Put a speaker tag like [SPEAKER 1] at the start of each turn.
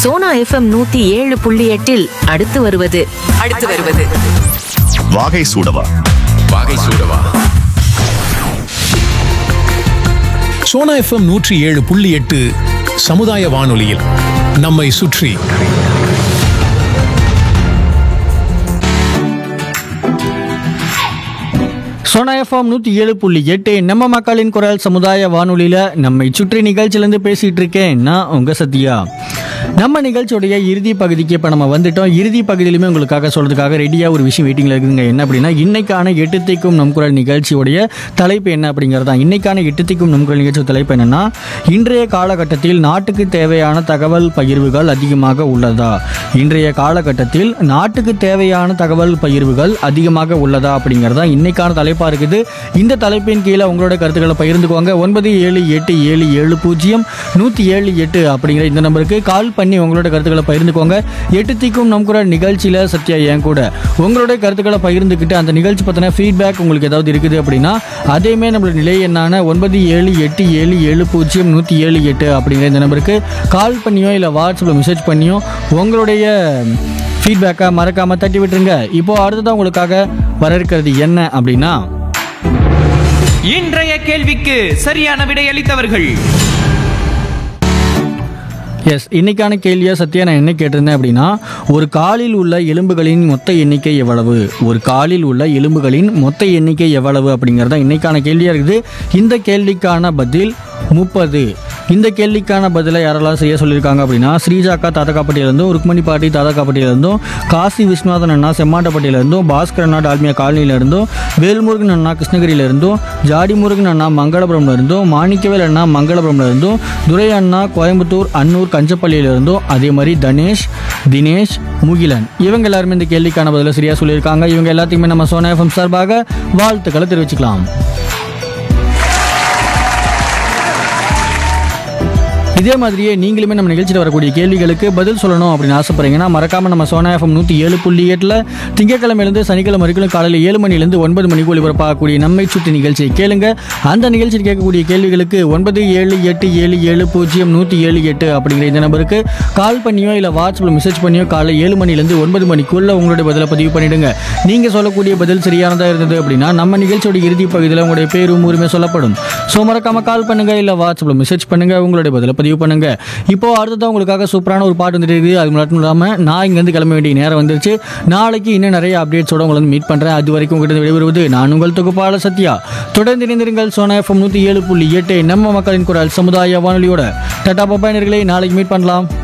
[SPEAKER 1] Sona FM நூத்தி ஏழு புள்ளி எட்டில் அடுத்து வருவது
[SPEAKER 2] அடுத்து வருவது
[SPEAKER 3] வாகை சூடவா
[SPEAKER 4] வாகை சூடவா
[SPEAKER 5] சோனா எஃப்எம் நூற்றி ஏழு புள்ளி எட்டு சமுதாய வானொலியில் நம்மை சுற்றி
[SPEAKER 6] சோனா எஃப்எம் நூற்றி ஏழு புள்ளி எட்டு நம்ம மக்களின் குரல் சமுதாய வானொலியில் நம்மை சுற்றி நிகழ்ச்சியிலேருந்து பேசிகிட்டு இருக்கேன் நான் உங்கள் சத்யா நம்ம நிகழ்ச்சியோடைய இறுதி பகுதிக்கு இப்போ நம்ம வந்துட்டோம் இறுதி பகுதியிலுமே உங்களுக்காக சொல்கிறதுக்காக ரெடியாக ஒரு விஷயம் வெயிட்டிங்கில் இருக்குதுங்க என்ன அப்படின்னா இன்னைக்கான எட்டு திக்கும் நம் குரல் நிகழ்ச்சியோடைய தலைப்பு என்ன அப்படிங்கிறது தான் இன்னைக்கான எட்டு திக்கும் நம் குரல் நிகழ்ச்சி தலைப்பு என்னன்னா இன்றைய காலகட்டத்தில் நாட்டுக்கு தேவையான தகவல் பகிர்வுகள் அதிகமாக உள்ளதா இன்றைய காலகட்டத்தில் நாட்டுக்கு தேவையான தகவல் பகிர்வுகள் அதிகமாக உள்ளதா அப்படிங்கிறதா இன்னைக்கான தலைப்பாக இருக்குது இந்த தலைப்பின் கீழே உங்களோட கருத்துக்களை பகிர்ந்துக்கோங்க ஒன்பது ஏழு எட்டு ஏழு ஏழு பூஜ்ஜியம் நூற்றி ஏழு எட்டு அப்படிங்கிற இந்த நம்பருக்கு கால் பண்ணி உங்களோட கருத்துக்களை பகிர்ந்துக்கோங்க எட்டு தீக்கும் நம் கூட நிகழ்ச்சியில் சத்யா என் கூட உங்களுடைய கருத்துக்களை பகிர்ந்துக்கிட்டு அந்த நிகழ்ச்சி பற்றின ஃபீட்பேக் உங்களுக்கு ஏதாவது இருக்குது அப்படின்னா அதேமே நம்மளோட நிலை எண்ணான ஒன்பது ஏழு எட்டு ஏழு ஏழு பூஜ்ஜியம் நூற்றி ஏழு எட்டு அப்படிங்கிற இந்த நம்பருக்கு கால் பண்ணியோ இல்லை வாட்ஸ்அப்பில் மெசேஜ் பண்ணியோ உங்களுடைய ஃபீட்பேக்கை மறக்காமல் தட்டி விட்டுருங்க இப்போ அடுத்ததான் உங்களுக்காக வர இருக்கிறது என்ன அப்படின்னா
[SPEAKER 7] இன்றைய கேள்விக்கு சரியான விடை அளித்தவர்கள்
[SPEAKER 6] எஸ் இன்னைக்கான கேள்வியா சத்யா நான் என்ன கேட்டிருந்தேன் அப்படின்னா ஒரு காலில் உள்ள எலும்புகளின் மொத்த எண்ணிக்கை எவ்வளவு ஒரு காலில் உள்ள எலும்புகளின் மொத்த எண்ணிக்கை எவ்வளவு அப்படிங்கிறது தான் இன்னைக்கான கேள்வியாக இருக்குது இந்த கேள்விக்கான பதில் முப்பது இந்த கேள்விக்கான பதிலை யாரெல்லாம் செய்ய சொல்லியிருக்காங்க அப்படின்னா ஸ்ரீஜாக்கா தாத்தக்காப்பட்டியிலேருந்தும் ருக்மணி பாட்டி தாத்தக்காப்பட்டியிலேருந்தும் காசி விஸ்வநாதன் அண்ணா செம்மாட்டப்பட்டியிலேருந்தும் பாஸ்கர் அண்ணா டால்மியா காலனியிலேருந்தும் வேல்முருகன் அண்ணா கிருஷ்ணகிரியிலேருந்தும் ஜாடி முருகன் அண்ணா மங்களபுரம்ல இருந்தும் மாணிக்கவேல் அண்ணா மங்களபுரம்ல இருந்தும் துரை அண்ணா கோயம்புத்தூர் அன்னூர் கஞ்சப்பள்ளியில இருந்தும் அதே மாதிரி தனேஷ் தினேஷ் முகிலன் இவங்க எல்லாருமே இந்த கேள்விக்கான பதில சரியா சொல்லியிருக்காங்க இவங்க எல்லாத்தையுமே நம்ம சோனா எஃப்எம் சார்பாக வாழ்த்துக்களை தெரிவிச்சுக்கலாம் இதே மாதிரியே நீங்களுமே நம்ம நிகழ்ச்சியில் வரக்கூடிய கேள்விகளுக்கு பதில் சொல்லணும் அப்படின்னு ஆசைப்படுறீங்கன்னா மறக்காம நம்ம சோனா எஃப்எம் நூற்றி ஏழு புள்ளி எட்டில் திங்கக்கிழமையிலேருந்து சனிக்கிழமை வரைக்கும் காலையில் ஏழு மணிலேருந்து ஒன்பது மணிக்கு ஒளிபரப்பாகக்கூடிய நம்மை சுற்றி நிகழ்ச்சியை கேளுங்க அந்த நிகழ்ச்சியில் கேட்கக்கூடிய கேள்விகளுக்கு ஒன்பது ஏழு எட்டு ஏழு ஏழு பூஜ்ஜியம் நூற்றி ஏழு எட்டு அப்படிங்கிற இந்த நம்பருக்கு கால் பண்ணியோ இல்லை வாட்ஸ்அப்பில் மெசேஜ் பண்ணியோ காலை ஏழு மணிலேருந்து ஒன்பது மணிக்குள்ள உங்களுடைய பதிலை பதிவு பண்ணிடுங்க நீங்கள் சொல்லக்கூடிய பதில் சரியானதாக இருந்தது அப்படின்னா நம்ம நிகழ்ச்சியோட இறுதி பகுதியில் உங்களுடைய பேரும் உரிமை சொல்லப்படும் ஸோ மறக்காம கால் பண்ணுங்க இல்லை வாட்ஸ்அப்பில் மெசேஜ் பண்ணுங்க உங்களுடைய பதிலை பதிவு பண்ணுங்க இப்போ அடுத்ததான் உங்களுக்காக சூப்பரான ஒரு பாட்டு வந்துட்டு இருக்குது அது மட்டும் இல்லாமல் நான் இங்கேருந்து கிளம்ப வேண்டிய நேரம் வந்துருச்சு நாளைக்கு இன்னும் நிறைய அப்டேட்ஸோட உங்களை வந்து மீட் பண்ணுறேன் அது வரைக்கும் உங்கள்கிட்ட விடைபெறுவது நான் உங்கள் தொகுப்பாளர் சத்யா தொடர்ந்து இணைந்திருங்கள் சோனா எஃப்எம் நூற்றி ஏழு புள்ளி எட்டு நம்ம மக்களின் குரல் சமுதாய வானொலியோட டாடா பப்பாயினர்களை நாளைக்கு மீட் பண்ணலாம்